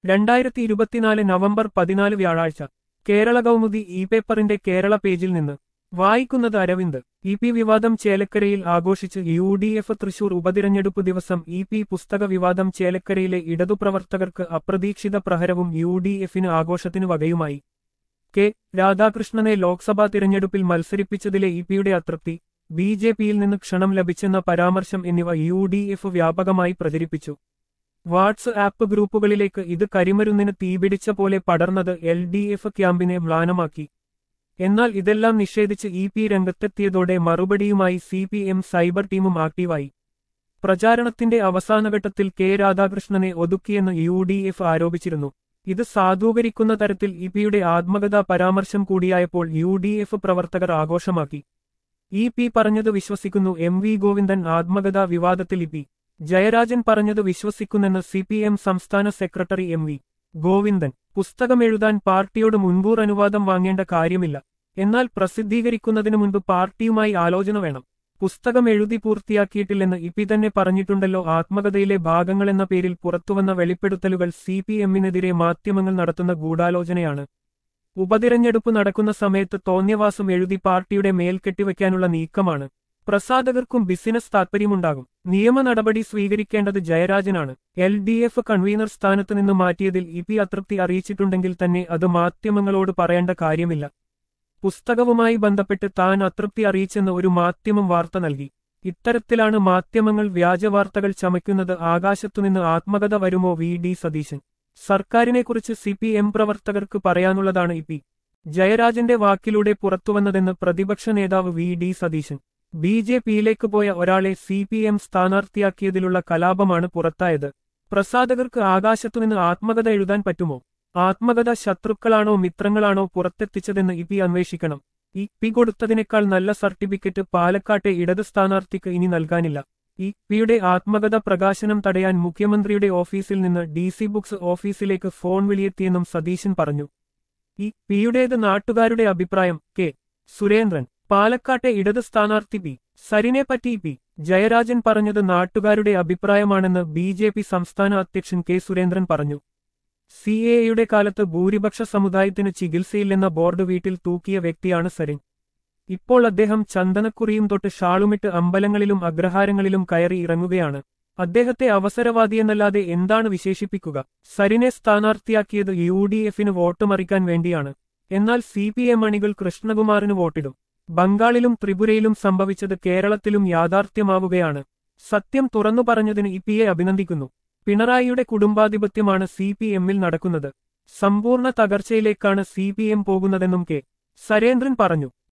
രണ്ടായിരത്തി ഇരുപത്തിനാല് നവംബർ പതിനാല് വ്യാഴാഴ്ച കേരള കൗമുദി ഇ പേപ്പറിന്റെ കേരള പേജിൽ നിന്ന് വായിക്കുന്നത് അരവിന്ദ് ഇ പി വിവാദം ചേലക്കരയിൽ ആഘോഷിച്ച് യു ഡി എഫ് തൃശൂർ ഉപതിരഞ്ഞെടുപ്പ് ദിവസം ഇ പി പുസ്തക വിവാദം ചേലക്കരയിലെ ഇടതുപ്രവർത്തകർക്ക് അപ്രതീക്ഷിത പ്രഹരവും യു ഡി എഫിന് ആഘോഷത്തിനു വകയുമായി കെ രാധാകൃഷ്ണനെ ലോക്സഭാ തിരഞ്ഞെടുപ്പിൽ മത്സരിപ്പിച്ചതിലെ ഇ പിയുടെ അതൃപ്തി ബി ജെ പിയിൽ നിന്ന് ക്ഷണം ലഭിച്ചെന്ന പരാമർശം എന്നിവ യു ഡി എഫ് വ്യാപകമായി പ്രചരിപ്പിച്ചു വാട്സ് ആപ്പ് ഗ്രൂപ്പുകളിലേക്ക് ഇത് കരിമരുന്നിന് തീപിടിച്ച പോലെ പടർന്നത് എൽ ഡി എഫ് ക്യാമ്പിനെ മ്ലാനമാക്കി എന്നാൽ ഇതെല്ലാം നിഷേധിച്ച് ഇ പി രംഗത്തെത്തിയതോടെ മറുപടിയുമായി സി പി എം സൈബർ ടീമും ആക്റ്റീവായി പ്രചാരണത്തിന്റെ അവസാനഘട്ടത്തിൽ കെ രാധാകൃഷ്ണനെ ഒതുക്കിയെന്ന് യു ഡി എഫ് ആരോപിച്ചിരുന്നു ഇത് സാധൂകരിക്കുന്ന തരത്തിൽ ഇ പിയുടെ ആത്മകഥാ പരാമർശം കൂടിയായപ്പോൾ യു ഡി എഫ് പ്രവർത്തകർ ആഘോഷമാക്കി ഇ പി പറഞ്ഞത് വിശ്വസിക്കുന്നു എം വി ഗോവിന്ദൻ ആത്മകഥാ വിവാദത്തിൽ ഇ പി ജയരാജൻ പറഞ്ഞത് വിശ്വസിക്കുന്നെന്ന് സി പി എം സംസ്ഥാന സെക്രട്ടറി എം വി ഗോവിന്ദൻ പുസ്തകമെഴുതാൻ പാർട്ടിയോട് മുൻകൂർ അനുവാദം വാങ്ങേണ്ട കാര്യമില്ല എന്നാൽ പ്രസിദ്ധീകരിക്കുന്നതിനു മുൻപ് പാർട്ടിയുമായി ആലോചന വേണം പുസ്തകം എഴുതി പൂർത്തിയാക്കിയിട്ടില്ലെന്ന് ഇപ്പി തന്നെ പറഞ്ഞിട്ടുണ്ടല്ലോ ആത്മകഥയിലെ ഭാഗങ്ങളെന്ന പേരിൽ പുറത്തുവന്ന വെളിപ്പെടുത്തലുകൾ സി പി എമ്മിനെതിരെ മാധ്യമങ്ങൾ നടത്തുന്ന ഗൂഢാലോചനയാണ് ഉപതിരഞ്ഞെടുപ്പ് നടക്കുന്ന സമയത്ത് തോന്നിയവാസം എഴുതി പാർട്ടിയുടെ മേൽ കെട്ടിവെക്കാനുള്ള നീക്കമാണ് പ്രസാധകർക്കും ബിസിനസ് താൽപ്പര്യമുണ്ടാകും നിയമ നടപടി സ്വീകരിക്കേണ്ടത് ജയരാജനാണ് എൽ ഡി എഫ് കൺവീനർ സ്ഥാനത്ത് നിന്ന് മാറ്റിയതിൽ ഇ പി അതൃപ്തി അറിയിച്ചിട്ടുണ്ടെങ്കിൽ തന്നെ അത് മാധ്യമങ്ങളോട് പറയേണ്ട കാര്യമില്ല പുസ്തകവുമായി ബന്ധപ്പെട്ട് താൻ അതൃപ്തി അറിയിച്ചെന്ന് ഒരു മാധ്യമം വാർത്ത നൽകി ഇത്തരത്തിലാണ് മാധ്യമങ്ങൾ വ്യാജവാർത്തകൾ ചമയ്ക്കുന്നത് ആകാശത്തുനിന്ന് ആത്മകഥ വരുമോ വി ഡി സതീശൻ സർക്കാരിനെക്കുറിച്ച് സി പി എം പ്രവർത്തകർക്ക് പറയാനുള്ളതാണ് ഇ പി ജയരാജന്റെ വാക്കിലൂടെ പുറത്തുവന്നതെന്ന് പ്രതിപക്ഷ നേതാവ് V D Satheesan B J പിയിലേക്ക് പോയ ഒരാളെ സി പി എം സ്ഥാനാർത്ഥിയാക്കിയതിലുള്ള കലാപമാണ് പുറത്തായത് പ്രസാധകർക്ക് ആകാശത്തുനിന്ന് ആത്മകഥ എഴുതാൻ പറ്റുമോ ആത്മകഥ ശത്രുക്കളാണോ മിത്രങ്ങളാണോ പുറത്തെത്തിച്ചതെന്ന് ഇ പി അന്വേഷിക്കണം ഇ പി കൊടുത്തതിനേക്കാൾ നല്ല സർട്ടിഫിക്കറ്റ് പാലക്കാട്ടെ ഇടത് സ്ഥാനാർത്ഥിക്ക് ഇനി നൽകാനില്ല ഇ പിയുടെ ആത്മകഥ പ്രകാശനം തടയാൻ മുഖ്യമന്ത്രിയുടെ ഓഫീസിൽ നിന്ന് ഡി സി ബുക്സ് ഓഫീസിലേക്ക് ഫോൺ വിളിയെത്തിയെന്നും സതീശൻ പറഞ്ഞു ഇ പിയുടേത് നാട്ടുകാരുടെ അഭിപ്രായം കെ സുരേന്ദ്രൻ പാലക്കാട്ടെ ഇടത് സ്ഥാനാർത്ഥി പി സരിനെപ്പറ്റി പി ജയരാജൻ പറഞ്ഞത് നാട്ടുകാരുടെ അഭിപ്രായമാണെന്ന് ബി ജെ പി സംസ്ഥാന അധ്യക്ഷൻ കെ സുരേന്ദ്രൻ പറഞ്ഞു സി എയുടെ കാലത്ത് ഭൂരിപക്ഷ സമുദായത്തിന് ചികിത്സയില്ലെന്ന ബോർഡ് വീട്ടിൽ തൂക്കിയ വ്യക്തിയാണ് സരിൻ ഇപ്പോൾ അദ്ദേഹം ചന്ദനക്കുറിയും തൊട്ട് ഷാളുമിട്ട് അമ്പലങ്ങളിലും അഗ്രഹാരങ്ങളിലും കയറി ഇറങ്ങുകയാണ് അദ്ദേഹത്തെ അവസരവാദിയെന്നല്ലാതെ എന്താണ് വിശേഷിപ്പിക്കുക സരിനെ സ്ഥാനാർത്ഥിയാക്കിയത് യു ഡി എഫിന് വോട്ട് മറിക്കാൻ വേണ്ടിയാണ് എന്നാൽ സി പി എം അണികൾ കൃഷ്ണകുമാറിന് വോട്ടിടും ബംഗാളിലും ത്രിപുരയിലും സംഭവിച്ചത് കേരളത്തിലും യാഥാർത്ഥ്യമാവുകയാണ് സത്യം തുറന്നു പറഞ്ഞതിന് ഇ പിയെ അഭിനന്ദിക്കുന്നു പിണറായിയുടെ കുടുംബാധിപത്യമാണ് സി പി എമ്മിൽ നടക്കുന്നത് സമ്പൂർണ്ണ തകർച്ചയിലേക്കാണ് സി പി എം പോകുന്നതെന്നും കെ സരേന്ദ്രൻ പറഞ്ഞു